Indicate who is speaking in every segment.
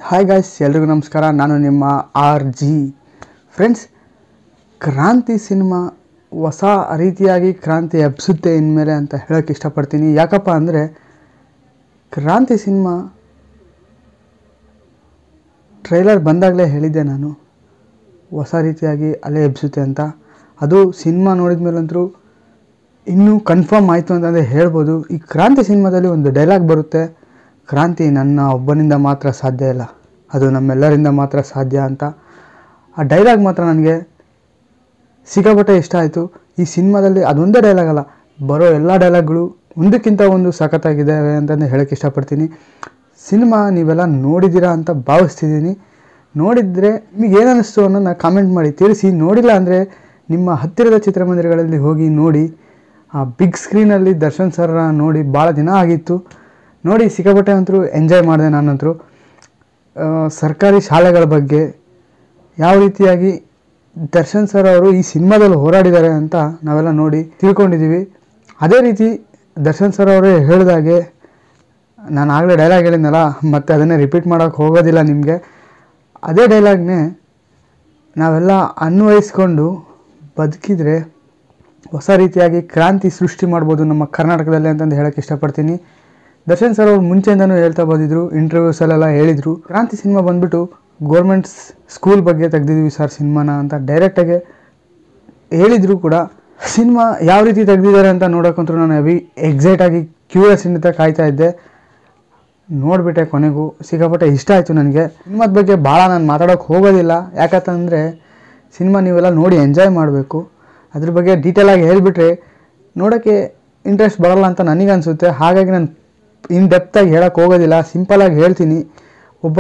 Speaker 1: hi guys ಎಲ್ರಿಗೂ ನಮಸ್ಕಾರ ನಾನು ನಿಮ್ಮ R G friends Kranti cinema ಹೊಸ ರೀತಿಯಾಗಿ ಕ್ರಾಂತಿ ಎಬ್ಸುತ್ತೆ ಇನ್ಮೇಲೆ ಅಂತ ಹೇಳೋಕ್ಕೆ ಇಷ್ಟಪಡ್ತೀನಿ ಯಾಕಪ್ಪ ಅಂದರೆ ಕ್ರಾಂತಿ ಸಿನಿಮಾ ಟ್ರೈಲರ್ ಬಂದಾಗಲೇ ಹೇಳಿದ್ದೆ ನಾನು ಹೊಸ ರೀತಿಯಾಗಿ ಅಲೆ ಎಬ್ಸುತ್ತೆ ಅಂತ ಅದು ಸಿನಿಮಾ ನೋಡಿದ ಮೇಲಂತರೂ ಇನ್ನೂ ಕನ್ಫರ್ಮ್ ಆಯಿತು ಅಂತಂದರೆ ಹೇಳ್ಬೋದು ಈ ಕ್ರಾಂತಿ ಸಿನಿಮಾದಲ್ಲಿ ಒಂದು ಡೈಲಾಗ್ ಬರುತ್ತೆ ಕ್ರಾಂತಿ ನನ್ನ ಒಬ್ಬನಿಂದ ಮಾತ್ರ ಸಾಧ್ಯ ಇಲ್ಲ ಅದು ನಮ್ಮೆಲ್ಲರಿಂದ ಮಾತ್ರ ಸಾಧ್ಯ ಅಂತ ಆ ಡೈಲಾಗ್ ಮಾತ್ರ ನನಗೆ ಸಿಕ್ಕಾಪಟ್ಟೆ ಇಷ್ಟ ಆಯಿತು ಈ ಸಿನಿಮಾದಲ್ಲಿ ಅದೊಂದೇ ಡೈಲಾಗ್ ಅಲ್ಲ ಬರೋ ಎಲ್ಲ ಡೈಲಾಗ್ಗಳು ಒಂದಕ್ಕಿಂತ ಒಂದು ಸಖತ್ತಾಗಿದ್ದಾವೆ ಅಂತಂದು ಹೇಳೋಕ್ಕೆ ಇಷ್ಟಪಡ್ತೀನಿ ಸಿನಿಮಾ ನೀವೆಲ್ಲ ನೋಡಿದ್ದೀರಾ ಅಂತ ಭಾವಿಸ್ತಿದ್ದೀನಿ ನೋಡಿದರೆ ನಿಮಗೆ ಏನು ಅನ್ನಿಸ್ತು ಅನ್ನೋದನ್ನ ಕಾಮೆಂಟ್ ಮಾಡಿ ತಿಳಿಸಿ ನೋಡಿಲ್ಲ ಅಂದರೆ ನಿಮ್ಮ ಹತ್ತಿರದ ಚಿತ್ರಮಂದಿರಗಳಲ್ಲಿ ಹೋಗಿ ನೋಡಿ ಆ ಬಿಗ್ ಸ್ಕ್ರೀನಲ್ಲಿ ದರ್ಶನ್ ಸರ್ರ ನೋಡಿ ಭಾಳ ದಿನ ಆಗಿತ್ತು ನೋಡಿ ಸಿಕ್ಕಾಪಟ್ಟೆ ಅಂತರೂ ಎಂಜಾಯ್ ಮಾಡಿದೆ ನಾನಂತರೂ ಆ, ಸರ್ಕಾರಿ ಶಾಲೆಗಳ ಬಗ್ಗೆ ಯಾವ ರೀತಿಯಾಗಿ ದರ್ಶನ್ ಸರ್ ಅವರು ಈ ಸಿನಿಮಾದಲ್ಲಿ ಹೋರಾಡಿದ್ದಾರೆ ಅಂತ ನಾವೆಲ್ಲ ನೋಡಿ ತಿಳ್ಕೊಂಡಿದ್ದೀವಿ ಅದೇ ರೀತಿ ದರ್ಶನ್ ಸರ್ ಅವರೇ ಹೇಳಿದಾಗೆ ನಾನು ಆಗಲೇ ಡೈಲಾಗ್ ಹೇಳಿದ್ನಲ್ಲ ಮತ್ತೆ ಅದನ್ನೇ ರಿಪೀಟ್ ಮಾಡೋಕ್ಕೆ ಹೋಗೋದಿಲ್ಲ ನಿಮಗೆ ಅದೇ ಡೈಲಾಗ್ನೇ ನಾವೆಲ್ಲ ಅನ್ವಯಿಸ್ಕೊಂಡು ಬದುಕಿದರೆ ಹೊಸ ರೀತಿಯಾಗಿ ಕ್ರಾಂತಿ ಸೃಷ್ಟಿ ಮಾಡ್ಬೋದು ನಮ್ಮ ಕರ್ನಾಟಕದಲ್ಲಿ ಅಂತಂದು ಹೇಳೋಕ್ಕೆ ಇಷ್ಟಪಡ್ತೀನಿ ದರ್ಶನ್ ಸರ್ ಅವ್ರು ಮುಂಚೆಯಿಂದನೂ ಹೇಳ್ತಾ ಬಂದಿದ್ರು ಇಂಟರ್ವ್ಯೂಸಲ್ಲೆಲ್ಲ ಹೇಳಿದರು ಕ್ರಾಂತಿ ಸಿನಿಮಾ ಬಂದ್ಬಿಟ್ಟು ಗೋರ್ಮೆಂಟ್ ಸ್ಕೂಲ್ ಬಗ್ಗೆ ತೆಗ್ದಿದ್ದೀವಿ ಸರ್ ಸಿನಿಮಾನ ಅಂತ ಡೈರೆಕ್ಟಾಗಿ ಹೇಳಿದ್ರು ಕೂಡ ಸಿನಿಮಾ ಯಾವ ರೀತಿ ತೆಗ್ದಿದ್ದಾರೆ ಅಂತ ನೋಡೋಕ್ಕಂತೂ ನಾನು ಹೆವಿ ಎಕ್ಸೈಟ್ ಆಗಿ ಕ್ಯೂರಿಯಾಸಿಂದ ಕಾಯ್ತಾ ಇದ್ದೆ ನೋಡಿಬಿಟ್ಟೆ ಕೊನೆಗೂ ಸಿಕ್ಕಾಪಟ್ಟೆ ಇಷ್ಟ ಆಯಿತು ನನಗೆ ಸಿನಿಮಾದ ಬಗ್ಗೆ ಭಾಳ ನಾನು ಮಾತಾಡೋಕ್ಕೆ ಹೋಗೋದಿಲ್ಲ ಯಾಕಂತಂದರೆ ಸಿನಿಮಾ ನೀವೆಲ್ಲ ನೋಡಿ ಎಂಜಾಯ್ ಮಾಡಬೇಕು ಅದ್ರ ಬಗ್ಗೆ ಡೀಟೇಲಾಗಿ ಹೇಳಿಬಿಟ್ರೆ ನೋಡೋಕ್ಕೆ ಇಂಟ್ರೆಸ್ಟ್ ಬರಲ್ಲ ಅಂತ ನನಗನ್ಸುತ್ತೆ ಹಾಗಾಗಿ ನಾನು ಇನ್ ಡೆಪ್ತಾಗಿ ಹೇಳೋಕ್ಕೆ ಹೋಗೋದಿಲ್ಲ ಸಿಂಪಲಾಗಿ ಹೇಳ್ತೀನಿ ಒಬ್ಬ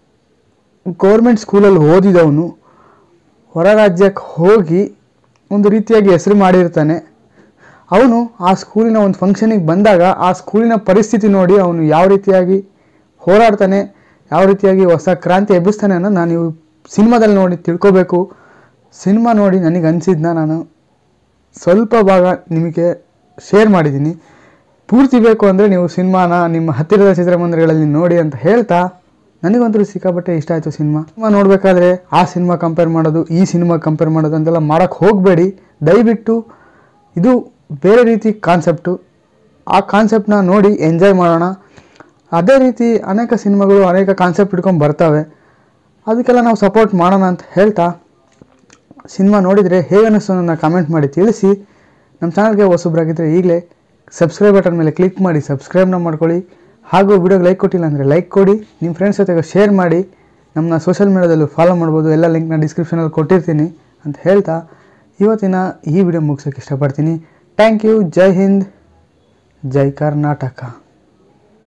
Speaker 1: ಗೌರ್ಮೆಂಟ್ ಸ್ಕೂಲಲ್ಲಿ ಓದಿದವನು ಹೊರ ರಾಜ್ಯಕ್ಕೆ ಹೋಗಿ ಒಂದು ರೀತಿಯಾಗಿ ಹೆಸರು ಮಾಡಿರ್ತಾನೆ ಅವನು ಆ ಸ್ಕೂಲಿನ ಒಂದು ಫಂಕ್ಷನಿಗೆ ಬಂದಾಗ ಆ ಸ್ಕೂಲಿನ ಪರಿಸ್ಥಿತಿ ನೋಡಿ ಅವನು ಯಾವ ರೀತಿಯಾಗಿ ಹೋರಾಡ್ತಾನೆ ಯಾವ ರೀತಿಯಾಗಿ ಹೊಸ ಕ್ರಾಂತಿ ಎಬ್ಬಿಸ್ತಾನೆ ಅನ್ನೋ ನಾನು ನೀವು ಸಿನಿಮಾದಲ್ಲಿ ನೋಡಿ ತಿಳ್ಕೊಬೇಕು ಸಿನಿಮಾ ನೋಡಿ ನನಗೆ ಅನಿಸಿದ್ನ ನಾನು ಸ್ವಲ್ಪ ಭಾಗ ನಿಮಗೆ ಶೇರ್ ಮಾಡಿದ್ದೀನಿ ಪೂರ್ತಿ ಬೇಕು ಅಂದರೆ ನೀವು ಸಿನಿಮಾನ ನಿಮ್ಮ ಹತ್ತಿರದ ಚಿತ್ರಮಂದಿರಗಳಲ್ಲಿ ನೋಡಿ ಅಂತ ಹೇಳ್ತಾ ನನಗಂತೂ ಸಿಕ್ಕಾಪಟ್ಟೆ ಇಷ್ಟ ಆಯಿತು ಸಿನಿಮಾ ಸಿನಿಮಾ ನೋಡಬೇಕಾದ್ರೆ ಆ ಸಿನಿಮಾ ಕಂಪೇರ್ ಮಾಡೋದು ಈ ಸಿನಿಮಾ ಕಂಪೇರ್ ಮಾಡೋದು ಅಂತೆಲ್ಲ ಮಾಡೋಕ್ಕೆ ಹೋಗಬೇಡಿ ದಯವಿಟ್ಟು ಇದು ಬೇರೆ ರೀತಿ ಕಾನ್ಸೆಪ್ಟು ಆ ಕಾನ್ಸೆಪ್ಟನ್ನ ನೋಡಿ ಎಂಜಾಯ್ ಮಾಡೋಣ ಅದೇ ರೀತಿ ಅನೇಕ ಸಿನಿಮಾಗಳು ಅನೇಕ ಕಾನ್ಸೆಪ್ಟ್ ಇಟ್ಕೊಂಡು ಬರ್ತವೆ ಅದಕ್ಕೆಲ್ಲ ನಾವು ಸಪೋರ್ಟ್ ಮಾಡೋಣ ಅಂತ ಹೇಳ್ತಾ ಸಿನಿಮಾ ನೋಡಿದರೆ ಹೇಗೆ ಅನ್ನಿಸ್ತು ನನ್ನ ಕಮೆಂಟ್ ಮಾಡಿ ತಿಳಿಸಿ ನಮ್ಮ ಚಾನಲ್ಗೆ ಹೊಸಬ್ರಾಗಿದ್ದರೆ ಈಗಲೇ ಸಬ್ಸ್ಕ್ರೈಬ್ ಬಟನ್ ಮೇಲೆ ಕ್ಲಿಕ್ ಮಾಡಿ ಸಬ್ಸ್ಕ್ರೈಬ್ನ ಮಾಡ್ಕೊಳ್ಳಿ ಹಾಗೂ ವಿಡಿಯೋಗೆ ಲೈಕ್ ಕೊಟ್ಟಿಲ್ಲ ಅಂದರೆ ಲೈಕ್ ಕೊಡಿ ನಿಮ್ಮ ಫ್ರೆಂಡ್ಸ್ ಜೊತೆಗೆ ಶೇರ್ ಮಾಡಿ ನಮ್ಮನ್ನ ಸೋಷಿಯಲ್ ಮೀಡಿಯಾದಲ್ಲೂ ಫಾಲೋ ಮಾಡ್ಬೋದು ಎಲ್ಲ ಲಿಂಕ್ನ ಡಿಸ್ಕ್ರಿಪ್ಷನಲ್ಲಿ ಕೊಟ್ಟಿರ್ತೀನಿ ಅಂತ ಹೇಳ್ತಾ ಇವತ್ತಿನ ಈ ವಿಡಿಯೋ ಮುಗಿಸೋಕ್ಕೆ ಇಷ್ಟಪಡ್ತೀನಿ ಥ್ಯಾಂಕ್ ಯು ಜೈ ಹಿಂದ್ ಜೈ ಕರ್ನಾಟಕ